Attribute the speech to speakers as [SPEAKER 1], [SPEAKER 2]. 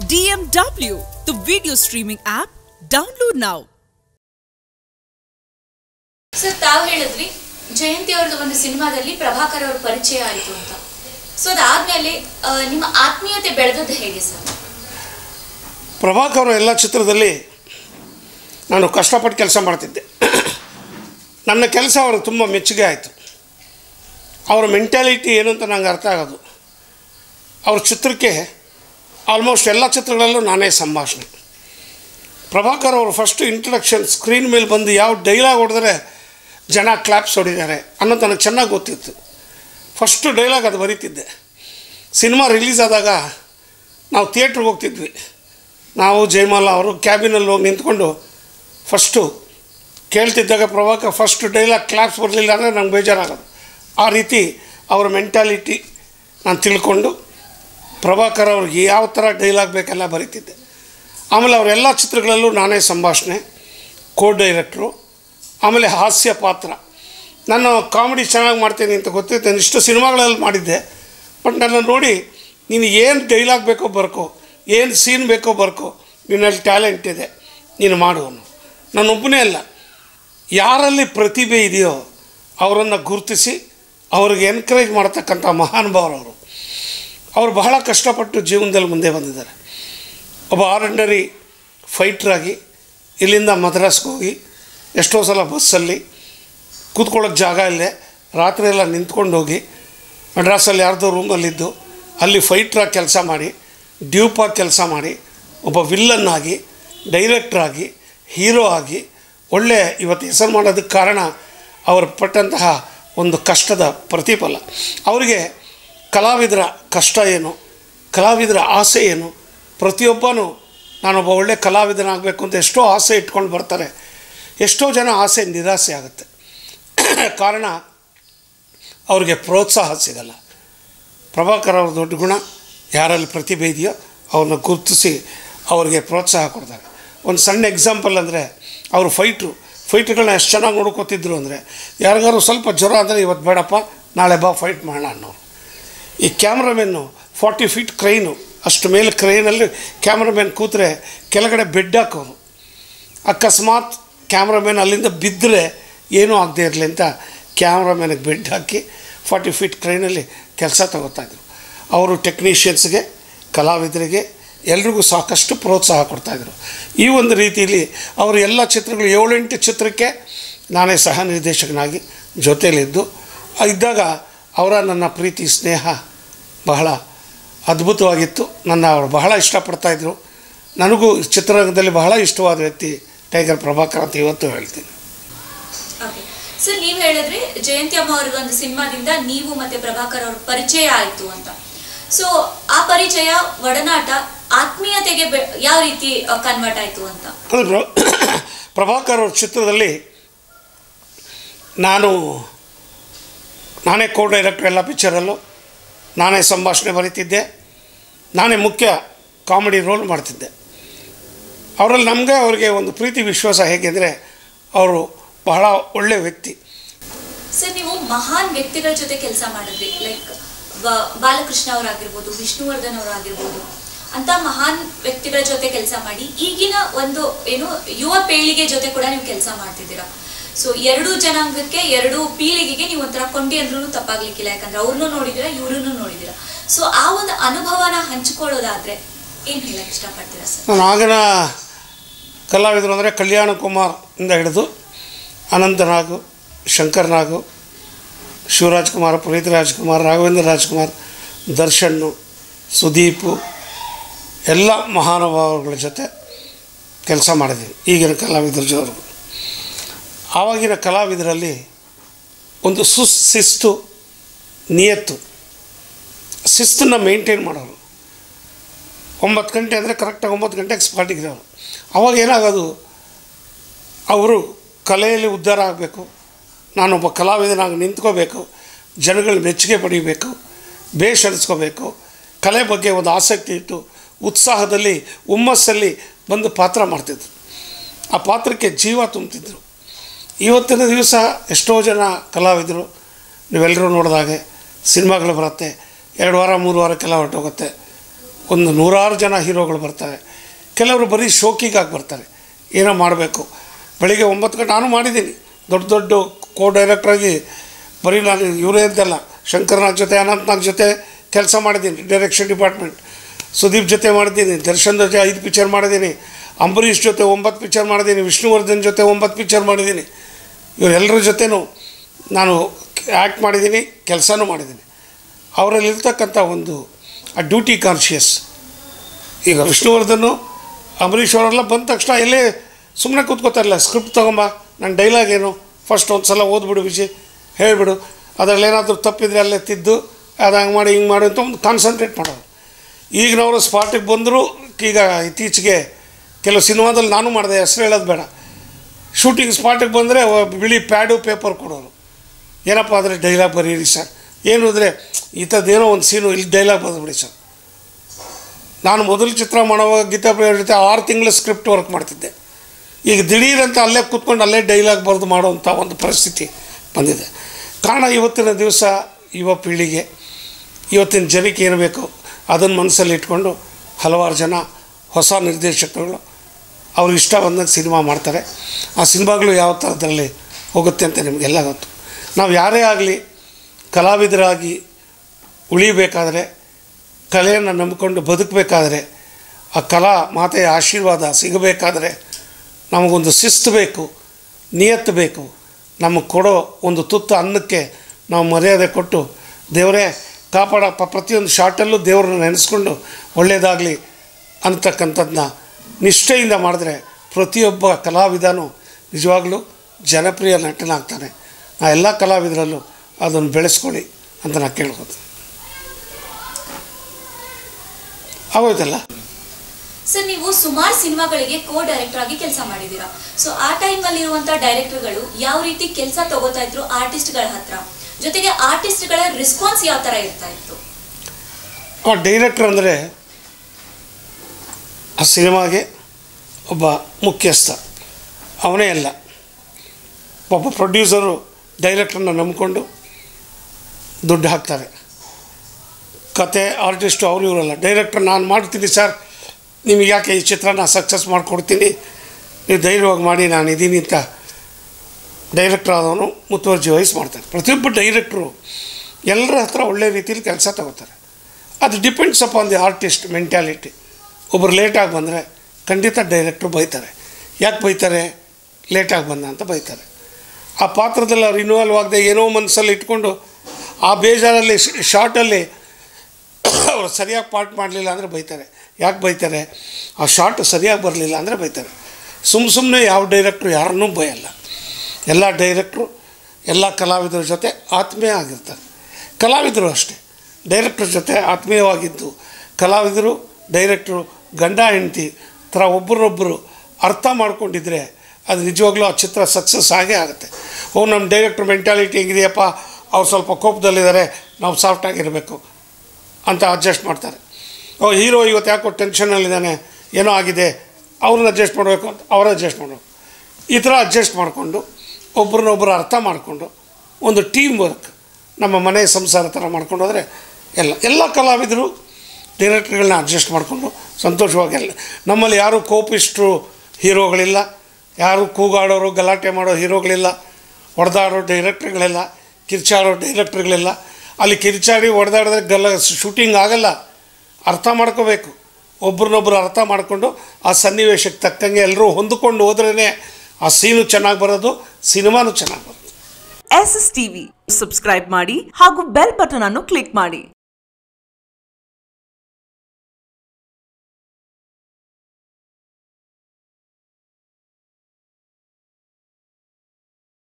[SPEAKER 1] DMW, the video streaming app. Download now.
[SPEAKER 2] Sir ತಾವು ಹೇಳಿದ್ರಿ ಜಯಂತಿ ಅವ್ರದ್ದು ಒಂದು ಸಿನಿಮಾದಲ್ಲಿ ಪ್ರಭಾಕರ್ ಅವ್ರ ಪರಿಚಯ ಆಯಿತು ಅಂತ ಸೊ ಅದಾದ್ಮೇಲೆ ಆ, ನಿಮ್ಮ ಆತ್ಮೀಯತೆ ಬೆಳೆದದ್ದು ಹೇಗೆ ಸರ್
[SPEAKER 3] ಪ್ರಭಾಕರ್ ಅವರ ಎಲ್ಲ ಚಿತ್ರದಲ್ಲಿ ನಾನು ಕಷ್ಟಪಟ್ಟು ಕೆಲಸ ಮಾಡ್ತಿದ್ದೆ ನನ್ನ ಕೆಲಸ ಅವ್ರಿಗೆ ತುಂಬ ಮೆಚ್ಚುಗೆ ಆಯಿತು ಅವರ ಮೆಂಟ್ಯಾಲಿಟಿ ಏನು ಅಂತ ನಂಗೆ ಅರ್ಥ ಆಗೋದು ಅವ್ರ ಚಿತ್ರಕ್ಕೆ ಆಲ್ಮೋಸ್ಟ್ ಎಲ್ಲ ಚಿತ್ರಗಳಲ್ಲೂ ನಾನೇ ಸಂಭಾಷಣೆ ಪ್ರಭಾಕರ್ ಅವರು ಫಸ್ಟ್ ಇಂಟ್ರಡಕ್ಷನ್ ಸ್ಕ್ರೀನ್ ಮೇಲೆ ಬಂದು ಯಾವ ಡೈಲಾಗ್ ಹೊಡೆದ್ರೆ ಜನ ಕ್ಲಾಪ್ಸ್ ಹೊಡಿದ್ದಾರೆ ಅನ್ನೋದು ನನಗೆ ಚೆನ್ನಾಗಿ ಗೊತ್ತಿತ್ತು ಫಸ್ಟು ಡೈಲಾಗ್ ಅದು ಬರೀತಿದ್ದೆ ಸಿನಿಮಾ ರಿಲೀಸ್ ಆದಾಗ ನಾವು ಥಿಯೇಟ್ರಿಗೆ ಹೋಗ್ತಿದ್ವಿ ನಾವು ಜಯಮಾಲ ಅವರು ಕ್ಯಾಬಿನಲ್ಲಿ ಹೋಗಿ ನಿಂತ್ಕೊಂಡು ಫಸ್ಟು ಕೇಳ್ತಿದ್ದಾಗ ಪ್ರಭಾಕರ್ ಫಸ್ಟ್ ಡೈಲಾಗ್ ಕ್ಲಾಪ್ಸ್ ಬರಲಿಲ್ಲ ಅಂದರೆ ನಂಗೆ ಬೇಜಾರಾಗೋದು ಆ ರೀತಿ ಅವರ ಮೆಂಟ್ಯಾಲಿಟಿ ನಾನು ತಿಳ್ಕೊಂಡು ಪ್ರಭಾಕರ್ ಅವ್ರಿಗೆ ಯಾವ ಥರ ಡೈಲಾಗ್ ಬೇಕೆಲ್ಲ ಬರೀತಿದ್ದೆ ಆಮೇಲೆ ಅವರೆಲ್ಲ ಚಿತ್ರಗಳಲ್ಲೂ ನಾನೇ ಸಂಭಾಷಣೆ ಕೋ ಡೈರೆಕ್ಟ್ರು ಆಮೇಲೆ ಹಾಸ್ಯ ಪಾತ್ರ ನಾನು ಕಾಮಿಡಿ ಚೆನ್ನಾಗಿ ಮಾಡ್ತೀನಿ ಅಂತ ಗೊತ್ತಿತ್ತು ನಾನು ಇಷ್ಟು ಸಿನಿಮಾಗಳಲ್ಲಿ ಮಾಡಿದ್ದೆ ಬಟ್ ನನ್ನ ನೋಡಿ ನೀನು ಏನು ಡೈಲಾಗ್ ಬೇಕೋ ಬರ್ಕೋ ಏನು ಸೀನ್ ಬೇಕೋ ಬರ್ಕೋ ನಿನ್ನಲ್ಲಿ ಟ್ಯಾಲೆಂಟ್ ಇದೆ ನೀನು ಮಾಡು ಅನ್ನೋ ನಾನು ಒಬ್ಬನೇ ಅಲ್ಲ ಯಾರಲ್ಲಿ ಪ್ರತಿಭೆ ಇದೆಯೋ ಅವರನ್ನು ಗುರುತಿಸಿ ಅವ್ರಿಗೆ ಎನ್ಕರೇಜ್ ಮಾಡ್ತಕ್ಕಂಥ ಮಹಾನುಭಾವರವರು ಅವರು ಬಹಳ ಕಷ್ಟಪಟ್ಟು ಜೀವನದಲ್ಲಿ ಮುಂದೆ ಬಂದಿದ್ದಾರೆ ಒಬ್ಬ ಆರ್ಡಿನರಿ ಫೈಟ್ರಾಗಿ ಇಲ್ಲಿಂದ ಮದ್ರಾಸ್ಗೆ ಹೋಗಿ ಎಷ್ಟೋ ಸಲ ಬಸ್ಸಲ್ಲಿ ಕೂತ್ಕೊಳ್ಳೋಕ್ಕೆ ಜಾಗ ಇಲ್ಲದೆ ರಾತ್ರಿ ಎಲ್ಲ ನಿಂತ್ಕೊಂಡು ಹೋಗಿ ಮಡ್ರಾಸಲ್ಲಿ ಯಾರ್ದೋ ರೂಮಲ್ಲಿದ್ದು ಅಲ್ಲಿ ಫೈಟ್ರಾಗಿ ಕೆಲಸ ಮಾಡಿ ಡ್ಯೂಪಾಗಿ ಕೆಲಸ ಮಾಡಿ ಒಬ್ಬ ವಿಲ್ಲನ್ನಾಗಿ ಡೈರೆಕ್ಟ್ರಾಗಿ ಹೀರೋ ಆಗಿ ಒಳ್ಳೆ ಇವತ್ತು ಹೆಸರು ಮಾಡೋದಕ್ಕೆ ಕಾರಣ ಅವರು ಪಟ್ಟಂತಹ ಒಂದು ಕಷ್ಟದ ಪ್ರತಿಫಲ ಅವರಿಗೆ ಕಲಾವಿದರ ಕಷ್ಟ ಏನು ಕಲಾವಿದರ ಆಸೆ ಏನು ಪ್ರತಿಯೊಬ್ಬನೂ ನಾನೊಬ್ಬ ಒಳ್ಳೆ ಕಲಾವಿದನಾಗಬೇಕು ಅಂತ ಎಷ್ಟೋ ಆಸೆ ಇಟ್ಕೊಂಡು ಬರ್ತಾರೆ ಎಷ್ಟೋ ಜನ ಆಸೆ ನಿರಾಸೆ ಆಗುತ್ತೆ ಕಾರಣ ಅವ್ರಿಗೆ ಪ್ರೋತ್ಸಾಹ ಸಿಗಲ್ಲ ಪ್ರಭಾಕರ್ ಅವ್ರ ದೊಡ್ಡ ಗುಣ ಯಾರಲ್ಲಿ ಪ್ರತಿಭೆ ಇದೆಯೋ ಅವ್ರನ್ನ ಗುರುತಿಸಿ ಅವ್ರಿಗೆ ಪ್ರೋತ್ಸಾಹ ಕೊಡ್ತಾರೆ ಒಂದು ಸಣ್ಣ ಎಕ್ಸಾಂಪಲ್ ಅಂದರೆ ಅವರು ಫೈಟ್ರು ಫೈಟ್ಗಳನ್ನ ಎಷ್ಟು ಚೆನ್ನಾಗಿ ನೋಡ್ಕೋತಿದ್ರು ಅಂದರೆ ಯಾರಿಗಾರು ಸ್ವಲ್ಪ ಜ್ವರ ಅಂದರೆ ಇವತ್ತು ಬೇಡಪ್ಪ ನಾಳೆ ಬಾ ಫೈಟ್ ಮಾಡೋಣ ಅನ್ನೋರು ಈ ಕ್ಯಾಮ್ರಾಮೆನ್ನು ಫಾರ್ಟಿ ಫೀಟ್ ಕ್ರೈನು ಅಷ್ಟು ಮೇಲೆ ಕ್ರೈನಲ್ಲಿ ಕ್ಯಾಮ್ರಾಮೆನ್ ಕೂತ್ರೆ ಕೆಳಗಡೆ ಬೆಡ್ ಹಾಕೋರು ಅಕಸ್ಮಾತ್ ಕ್ಯಾಮ್ರಾಮೆನ್ ಅಲ್ಲಿಂದ ಬಿದ್ದರೆ ಏನೂ ಆಗದೆ ಇರಲಿ ಅಂತ ಕ್ಯಾಮ್ರಾಮೆನ್ಗೆ ಬೆಡ್ ಹಾಕಿ ಫಾರ್ಟಿ ಫೀಟ್ ಕ್ರೈನಲ್ಲಿ ಕೆಲಸ ತಗೋತಾಯಿದ್ರು ಅವರು ಟೆಕ್ನಿಷಿಯನ್ಸ್ಗೆ ಕಲಾವಿದರಿಗೆ ಎಲ್ರಿಗೂ ಸಾಕಷ್ಟು ಪ್ರೋತ್ಸಾಹ ಕೊಡ್ತಾಯಿದ್ರು ಈ ಒಂದು ರೀತಿಯಲ್ಲಿ ಅವರು ಎಲ್ಲ ಚಿತ್ರಗಳು ಏಳೆಂಟು ಚಿತ್ರಕ್ಕೆ ನಾನೇ ಸಹ ನಿರ್ದೇಶಕನಾಗಿ ಜೊತೆಯಲ್ಲಿದ್ದು ಇದ್ದಾಗ ಅವರ ನನ್ನ ಪ್ರೀತಿ ಸ್ನೇಹ ಬಹಳ ಅದ್ಭುತವಾಗಿತ್ತು ನನ್ನ ಅವರು ಬಹಳ ಇಷ್ಟಪಡ್ತಾಯಿದ್ರು ನನಗೂ ಚಿತ್ರರಂಗದಲ್ಲಿ ಬಹಳ ಇಷ್ಟವಾದ ವ್ಯಕ್ತಿ ಟೈಗರ್ ಪ್ರಭಾಕರ್ ಅಂತ ಇವತ್ತು ಹೇಳ್ತೀನಿ
[SPEAKER 2] ಓಕೆ ಸರ್ ನೀವು ಹೇಳಿದ್ರಿ ಜಯಂತಿ ಅಮ್ಮ ಅವ್ರಿಗೆ ಒಂದು ಸಿನಿಮಾದಿಂದ ನೀವು ಮತ್ತೆ ಪ್ರಭಾಕರ್ ಅವ್ರ ಪರಿಚಯ ಆಯಿತು ಅಂತ ಸೊ ಆ ಪರಿಚಯ ಒಡನಾಟ ಆತ್ಮೀಯತೆಗೆ ಬೆ- ಯಾವ ರೀತಿ ಕನ್ವರ್ಟ್ ಆಯಿತು ಅಂತ
[SPEAKER 3] ಅಂದರೆ ಪ್ರ ಪ್ರಭಾಕರ್ ಅವ್ರ ಚಿತ್ರದಲ್ಲಿ ನಾನು ನಾನೇ ಕೋ ಡೈರೆಕ್ಟ್ರ್ ಎಲ್ಲ ಪಿಕ್ಚರಲ್ಲೂ ನಾನೇ ಸಂಭಾಷಣೆ ಬರೀತಿದ್ದೆ ನಾನೇ ಮುಖ್ಯ ಕಾಮಿಡಿ ರೋಲ್ ಮಾಡ್ತಿದ್ದೆ ಅವರಲ್ಲಿ ನಮಗೆ ಅವರಿಗೆ ಒಂದು ಪ್ರೀತಿ ವಿಶ್ವಾಸ ಹೇಗೆ ಅಂದರೆ ಅವರು ಬಹಳ ಒಳ್ಳೆಯ ವ್ಯಕ್ತಿ
[SPEAKER 2] ಸರ್ ನೀವು ಮಹಾನ್ ವ್ಯಕ್ತಿಗಳ ಜೊತೆ ಕೆಲಸ ಮಾಡಿದ್ರಿ ಲೈಕ್ ಬಾಲಕೃಷ್ಣ ಅವರಾಗಿರ್ಬೋದು ವಿಷ್ಣುವರ್ಧನ್ ಅವರಾಗಿರ್ಬೋದು ಅಂತ ಮಹಾನ್ ವ್ಯಕ್ತಿಗಳ ಜೊತೆ ಕೆಲಸ ಮಾಡಿ ಈಗಿನ ಒಂದು ಏನು ಯುವ ಪೀಳಿಗೆ ಜೊತೆ ಕೂಡ ನೀವು ಕೆಲಸ ಮಾಡ್ತಿದ್ದೀರಾ ಸೊ ಎರಡು ಜನಾಂಗಕ್ಕೆ ಎರಡು ಪೀಳಿಗೆಗೆ ನೀವು ಒಂಥರ ಕೊಂಡಿ ಅಂದ್ರೂ ತಪ್ಪಾಗ್ಲಿಕ್ಕಿಲ್ಲ ಯಾಕಂದ್ರೆ ಅವ್ರನ್ನೂ ನೋಡಿದಿರಾ ಇವ್ರನ್ನೂ ನೋಡಿದಿರಾ ಸೊ ಆ ಒಂದು ಅನುಭವನ ಹಂಚ್ಕೊಳ್ಳೋದಾದ್ರೆ ಏನ್ ಹೇಳಕ್ ಇಷ್ಟಪಡ್ತೀರಾ ಸರ್
[SPEAKER 3] ನಾನು ಆಗಿನ ಕಲಾವಿದರು ಅಂದರೆ ಕಲ್ಯಾಣ ಕುಮಾರ್ ಇಂದ ಹಿಡಿದು ಅನಂತನಾಗು ಶಂಕರ್ನಾಗು ಶಿವರಾಜ್ ಕುಮಾರ್ ಪುನೀತ್ ರಾಜ್ಕುಮಾರ್ ರಾಘವೇಂದ್ರ ರಾಜ್ಕುಮಾರ್ ದರ್ಶನ್ನು ಸುದೀಪು ಎಲ್ಲ ಮಹಾನುಭಾವಗಳ ಜೊತೆ ಕೆಲಸ ಮಾಡಿದ್ದೀವಿ ಈಗಿನ ಕಲಾವಿದರ ಜೊತೆ ಆವಾಗಿನ ಕಲಾವಿದರಲ್ಲಿ ಒಂದು ಸುಶಿಸ್ತು ನಿಯತ್ತು ಶಿಸ್ತನ್ನು ಮೇಂಟೈನ್ ಮಾಡೋರು ಒಂಬತ್ತು ಗಂಟೆ ಅಂದರೆ ಕರೆಕ್ಟಾಗಿ ಒಂಬತ್ತು ಗಂಟೆಗೆ ಸ್ಪಾಟಿಗೆ ಇರೋರು ಅವಾಗ ಏನಾಗೋದು ಅವರು ಕಲೆಯಲ್ಲಿ ಉದ್ಧಾರ ಆಗಬೇಕು ನಾನೊಬ್ಬ ಕಲಾವಿದನಾಗಿ ನಿಂತ್ಕೋಬೇಕು ಜನಗಳ ಮೆಚ್ಚುಗೆ ಪಡೀಬೇಕು ಬೇಷ್ ಅನಿಸ್ಕೋಬೇಕು ಕಲೆ ಬಗ್ಗೆ ಒಂದು ಆಸಕ್ತಿ ಇಟ್ಟು ಉತ್ಸಾಹದಲ್ಲಿ ಹುಮ್ಮಸ್ಸಲ್ಲಿ ಬಂದು ಪಾತ್ರ ಮಾಡ್ತಿದ್ರು ಆ ಪಾತ್ರಕ್ಕೆ ಜೀವ ತುಂಬ್ತಿದ್ರು ಇವತ್ತಿನ ದಿವಸ ಎಷ್ಟೋ ಜನ ಕಲಾವಿದರು ನೀವೆಲ್ಲರೂ ನೋಡಿದಾಗೆ ಸಿನಿಮಾಗಳು ಬರುತ್ತೆ ಎರಡು ವಾರ ಮೂರು ವಾರಕ್ಕೆಲ್ಲ ಹೊರಟೋಗುತ್ತೆ ಒಂದು ನೂರಾರು ಜನ ಹೀರೋಗಳು ಬರ್ತಾರೆ ಕೆಲವರು ಬರೀ ಶೋಕಿಗಾಗಿ ಬರ್ತಾರೆ ಏನೋ ಮಾಡಬೇಕು ಬೆಳಿಗ್ಗೆ ಒಂಬತ್ತು ಗಂಟೆ ನಾನು ಮಾಡಿದ್ದೀನಿ ದೊಡ್ಡ ದೊಡ್ಡ ಕೋ ಡೈರೆಕ್ಟ್ರಾಗಿ ಬರೀ ನಾನು ಇವರೇ ಇದ್ದಲ್ಲ ಶಂಕರ್ನಾಗ್ ಜೊತೆ ಅನಂತ್ನಾಗ್ ಜೊತೆ ಕೆಲಸ ಮಾಡಿದ್ದೀನಿ ಡೈರೆಕ್ಷನ್ ಡಿಪಾರ್ಟ್ಮೆಂಟ್ ಸುದೀಪ್ ಜೊತೆ ಮಾಡಿದ್ದೀನಿ ದರ್ಶನ್ ಜೊತೆ ಐದು ಪಿಕ್ಚರ್ ಮಾಡಿದ್ದೀನಿ ಅಂಬರೀಷ್ ಜೊತೆ ಒಂಬತ್ತು ಪಿಕ್ಚರ್ ಮಾಡಿದ್ದೀನಿ ವಿಷ್ಣುವರ್ಧನ್ ಜೊತೆ ಒಂಬತ್ತು ಪಿಕ್ಚರ್ ಮಾಡಿದ್ದೀನಿ ಇವರೆಲ್ಲರ ಜೊತೆನೂ ನಾನು ಆ್ಯಕ್ಟ್ ಮಾಡಿದ್ದೀನಿ ಕೆಲಸನೂ ಮಾಡಿದ್ದೀನಿ ಅವರಲ್ಲಿರ್ತಕ್ಕಂಥ ಒಂದು ಆ ಡ್ಯೂಟಿ ಕಾನ್ಷಿಯಸ್ ಈಗ ವಿಷ್ಣುವರ್ಧನು ಅಂಬರೀಷ್ ಅವರೆಲ್ಲ ಬಂದ ತಕ್ಷಣ ಎಲ್ಲೇ ಸುಮ್ಮನೆ ಕೂತ್ಕೋತಾರಲ್ಲ ಸ್ಕ್ರಿಪ್ಟ್ ತೊಗೊಂಬ ನನ್ನ ಡೈಲಾಗ್ ಏನು ಫಸ್ಟ್ ಒಂದು ಸಲ ಓದ್ಬಿಡು ವಿಜಯ್ ಹೇಳಿಬಿಡು ಅದರಲ್ಲಿ ಏನಾದರೂ ತಪ್ಪಿದ್ರೆ ಅಲ್ಲೇ ತಿದ್ದು ಅದು ಹಂಗೆ ಮಾಡಿ ಹಿಂಗೆ ಮಾಡಿ ಅಂತ ಒಂದು ಕಾನ್ಸಂಟ್ರೇಟ್ ಮಾಡೋರು ಈಗಿನವರು ಸ್ಪಾಟಿಗೆ ಬಂದರೂ ಈಗ ಇತ್ತೀಚೆಗೆ ಕೆಲವು ಸಿನಿಮಾದಲ್ಲಿ ನಾನು ಮಾಡಿದೆ ಹೆಸರು ಹೇಳೋದು ಬೇಡ ಶೂಟಿಂಗ್ ಸ್ಪಾಟಿಗೆ ಬಂದರೆ ಬಿಳಿ ಪ್ಯಾಡು ಪೇಪರ್ ಕೊಡೋರು ಏನಪ್ಪ ಅಂದರೆ ಡೈಲಾಗ್ ಬರೀರಿ ಸರ್ ಏನು ಅಂದರೆ ಈ ಥರದ್ದೇನೋ ಒಂದು ಸೀನು ಇಲ್ಲಿ ಡೈಲಾಗ್ ಬರೆದ್ಬಿಡಿ ಸರ್ ನಾನು ಮೊದಲು ಚಿತ್ರ ಮಾಡುವಾಗ ಗೀತಾ ಪ್ರಿಯವ್ರ ಜೊತೆ ಆರು ತಿಂಗಳು ಸ್ಕ್ರಿಪ್ಟ್ ವರ್ಕ್ ಮಾಡ್ತಿದ್ದೆ ಈಗ ದಿಢೀರಂತ ಅಲ್ಲೇ ಕೂತ್ಕೊಂಡು ಅಲ್ಲೇ ಡೈಲಾಗ್ ಬರೆದು ಮಾಡೋವಂಥ ಒಂದು ಪರಿಸ್ಥಿತಿ ಬಂದಿದೆ ಕಾರಣ ಇವತ್ತಿನ ದಿವಸ ಯುವ ಪೀಳಿಗೆ ಇವತ್ತಿನ ಜನಕ್ಕೆ ಏನು ಬೇಕು ಅದನ್ನು ಮನಸ್ಸಲ್ಲಿ ಇಟ್ಕೊಂಡು ಹಲವಾರು ಜನ ಹೊಸ ನಿರ್ದೇಶಕರುಗಳು ಅವ್ರಿಗೆ ಇಷ್ಟ ಬಂದಂಗೆ ಸಿನಿಮಾ ಮಾಡ್ತಾರೆ ಆ ಸಿನಿಮಾಗಳು ಯಾವ ಥರದಲ್ಲಿ ಹೋಗುತ್ತೆ ಅಂತ ನಿಮಗೆಲ್ಲ ಗೊತ್ತು ನಾವು ಯಾರೇ ಆಗಲಿ ಕಲಾವಿದರಾಗಿ ಉಳಿಬೇಕಾದರೆ ಕಲೆಯನ್ನು ನಂಬಿಕೊಂಡು ಬದುಕಬೇಕಾದ್ರೆ ಆ ಕಲಾ ಮಾತೆಯ ಆಶೀರ್ವಾದ ಸಿಗಬೇಕಾದರೆ ನಮಗೊಂದು ಶಿಸ್ತು ಬೇಕು ನಿಯತ್ತು ಬೇಕು ನಮಗೆ ಕೊಡೋ ಒಂದು ತುತ್ತು ಅನ್ನಕ್ಕೆ ನಾವು ಮರ್ಯಾದೆ ಕೊಟ್ಟು ದೇವರೇ ಕಾಪಾಡಪ್ಪ ಪ್ರತಿಯೊಂದು ಶಾಟಲ್ಲೂ ದೇವ್ರನ್ನ ನೆನೆಸ್ಕೊಂಡು ಒಳ್ಳೆಯದಾಗಲಿ ಅಂತಕ್ಕಂಥದ್ದನ್ನ ನಿಷ್ಠೆಯಿಂದ ಮಾಡಿದ್ರೆ ಪ್ರತಿಯೊಬ್ಬ ಕಲಾವಿದನೂ ನಿಜವಾಗ್ಲೂ ಜನಪ್ರಿಯ ನಟನಾಗ್ತಾನೆ ಆ ಎಲ್ಲ ಕಲಾವಿದರಲ್ಲೂ ಅದನ್ನು ಬೆಳೆಸ್ಕೊಳ್ಳಿ ಅಂತ ನಾನು ಕೇಳ್ಬೋದು ಆಗೋಯ್ತಲ್ಲ
[SPEAKER 2] ಸರ್ ನೀವು ಸುಮಾರು ಸಿನಿಮಾಗಳಿಗೆ ಕೋ ಡೈರೆಕ್ಟರ್ ಆಗಿ ಕೆಲಸ ಮಾಡಿದ್ದೀರಾ ಸೊ ಆ ಟೈಮಲ್ಲಿ ಇರುವಂತ ಡೈರೆಕ್ಟರ್ಗಳು ಯಾವ ರೀತಿ ಕೆಲಸ ತಗೋತಾ ಇದ್ರು ಆರ್ಟಿಸ್ಟ್ಗಳ ಹತ್ರ ಜೊತೆಗೆ ಆರ್ಟಿಸ್ಟ್ಗಳ ರೆಸ್ಪಾನ್ಸ್ ಯಾವ ತರ ಇರ್ತಾ ಇತ್ತು
[SPEAKER 3] ಆ ಡೈರೆಕ್ಟ್ರ್ ಅಂದರೆ ಆ ಸಿನಿಮಾಗೆ ಒಬ್ಬ ಮುಖ್ಯಸ್ಥ ಅವನೇ ಅಲ್ಲ ಒಬ್ಬ ಪ್ರೊಡ್ಯೂಸರು ಡೈರೆಕ್ಟ್ರನ್ನ ನಂಬಿಕೊಂಡು ದುಡ್ಡು ಹಾಕ್ತಾರೆ ಕತೆ ಆರ್ಟಿಸ್ಟು ಅವರು ಇವರಲ್ಲ ಡೈರೆಕ್ಟ್ರ್ ನಾನು ಮಾಡ್ತೀನಿ ಸರ್ ನಿಮಗೆ ಯಾಕೆ ಈ ಚಿತ್ರನ ಸಕ್ಸಸ್ ಮಾಡಿಕೊಡ್ತೀನಿ ನೀವು ಧೈರ್ಯವಾಗಿ ಮಾಡಿ ನಾನು ಇದ್ದೀನಿ ಅಂತ ಡೈರೆಕ್ಟ್ರ್ ಆದವನು ಮುತುವರ್ಜಿ ವಹಿಸಿ ಮಾಡ್ತಾರೆ ಪ್ರತಿಯೊಬ್ಬ ಡೈರೆಕ್ಟ್ರು ಎಲ್ಲರ ಹತ್ರ ಒಳ್ಳೆ ರೀತಿಯಲ್ಲಿ ಕೆಲಸ ತಗೋತಾರೆ ಅದು depends upon the artist mentality ಒಬ್ಬರು ಲೇಟಾಗಿ ಬಂದರೆ ಖಂಡಿತ ಡೈರೆಕ್ಟ್ರು ಬೈತಾರೆ ಯಾಕೆ ಬೈತಾರೆ ಲೇಟಾಗಿ ಬಂದ ಅಂತ ಬೈತಾರೆ ಆ ಪಾತ್ರದಲ್ಲಿ ಅವ್ರು ಇನ್ವಾಲ್ವ್ ಆಗದೆ ಏನೋ ಮನಸ್ಸಲ್ಲಿ ಇಟ್ಕೊಂಡು ಆ ಬೇಜಾರಲ್ಲಿ ಶಾರ್ಟಲ್ಲಿ ಅವರು ಸರಿಯಾಗಿ ಪಾರ್ಟ್ ಮಾಡಲಿಲ್ಲ ಅಂದರೆ ಬೈತಾರೆ ಯಾಕೆ ಬೈತಾರೆ ಆ ಶಾರ್ಟ್ ಸರಿಯಾಗಿ ಬರಲಿಲ್ಲ ಅಂದರೆ ಬೈತಾರೆ ಸುಮ್ಮ ಸುಮ್ಮನೆ ಯಾವ ಡೈರೆಕ್ಟ್ರು ಯಾರನ್ನೂ ಬೈಯಲ್ಲ ಎಲ್ಲ ಡೈರೆಕ್ಟ್ರು ಎಲ್ಲ ಕಲಾವಿದರ ಜೊತೆ ಆತ್ಮೀಯ ಆಗಿರ್ತಾರೆ ಕಲಾವಿದರು ಅಷ್ಟೇ ಡೈರೆಕ್ಟ್ರ್ ಜೊತೆ ಆತ್ಮೀಯವಾಗಿದ್ದು ಕಲಾವಿದರು ಡೈರೆಕ್ಟ್ರು ಗಂಡ ಹೆಂಡತಿ ಥರ ಒಬ್ಬರೊಬ್ಬರು ಅರ್ಥ ಮಾಡ್ಕೊಂಡಿದ್ರೆ ಅದು ನಿಜವಾಗ್ಲೂ ಆ ಚಿತ್ರ ಸಕ್ಸಸ್ ಆಗೇ ಆಗುತ್ತೆ ಓ ನಮ್ಮ ಡೈರೆಕ್ಟ್ರ್ ಮೆಂಟಾಲಿಟಿ ಹೆಂಗಿದೆಯಪ್ಪ ಅವ್ರು ಸ್ವಲ್ಪ ಕೋಪದಲ್ಲಿದ್ದಾರೆ ನಾವು ಸಾಫ್ಟಾಗಿರಬೇಕು ಅಂತ ಅಡ್ಜಸ್ಟ್ ಮಾಡ್ತಾರೆ ಓ ಹೀರೋ ಇವತ್ತು ಯಾಕೋ ಟೆನ್ಷನಲ್ಲಿದ್ದಾನೆ ಏನೋ ಆಗಿದೆ ಅವ್ರನ್ನ ಅಡ್ಜಸ್ಟ್ ಮಾಡಬೇಕು ಅಂತ ಅವ್ರ ಅಡ್ಜಸ್ಟ್ ಮಾಡಬೇಕು ಈ ಥರ ಅಡ್ಜಸ್ಟ್ ಮಾಡಿಕೊಂಡು ಒಬ್ರನ್ನೊಬ್ಬರು ಅರ್ಥ ಮಾಡಿಕೊಂಡು ಒಂದು ಟೀಮ್ ವರ್ಕ್ ನಮ್ಮ ಮನೆ ಸಂಸಾರ ಥರ ಮಾಡ್ಕೊಂಡು ಹೋದರೆ ಎಲ್ಲ ಎಲ್ಲ ಕಲಾವಿದರು ಡೈರೆಕ್ಟ್ರ್ಗಳನ್ನ ಅಡ್ಜಸ್ಟ್ ಮಾಡಿಕೊಂಡು ಸಂತೋಷವಾಗಿ ಎಲ್ಲ ನಮ್ಮಲ್ಲಿ ಯಾರೂ ಕೋಪಿಸ್ಟ್ರು ಹೀರೋಗಳಿಲ್ಲ ಯಾರು ಕೂಗಾಡೋರು ಗಲಾಟೆ ಮಾಡೋ ಹೀರೋಗಳಿಲ್ಲ ಹೊಡೆದಾಡೋ ಡೈರೆಕ್ಟ್ರ್ಗಳಿಲ್ಲ ಕಿರ್ಚಾಡೋ ಡೈರೆಕ್ಟ್ರ್ಗಳಿಲ್ಲ ಅಲ್ಲಿ ಕಿರ್ಚಾಡಿ ಹೊಡೆದಾಡಿದ್ರೆ ಗಲ್ಲ ಶೂಟಿಂಗ್ ಆಗಲ್ಲ ಅರ್ಥ ಮಾಡ್ಕೋಬೇಕು ಒಬ್ರನ್ನೊಬ್ರು ಅರ್ಥ ಮಾಡಿಕೊಂಡು ಆ ಸನ್ನಿವೇಶಕ್ಕೆ ತಕ್ಕಂಗೆ ಎಲ್ಲರೂ ಹೊಂದಿಕೊಂಡು ಹೋದ್ರೇ ಆ ಸೀನು ಚೆನ್ನಾಗಿ ಬರೋದು ಸಿನಿಮಾನು ಚೆನ್ನಾಗಿ ಬರೋದು
[SPEAKER 1] ಎಸ್ ಎಸ್ ಟಿವಿ ಸಬ್ಸ್ಕ್ರೈಬ್ ಮಾಡಿ ಹಾಗೂ ಬೆಲ್ ಬಟನ್ ಅನ್ನು ಕ್ಲಿಕ್ ಮಾಡಿ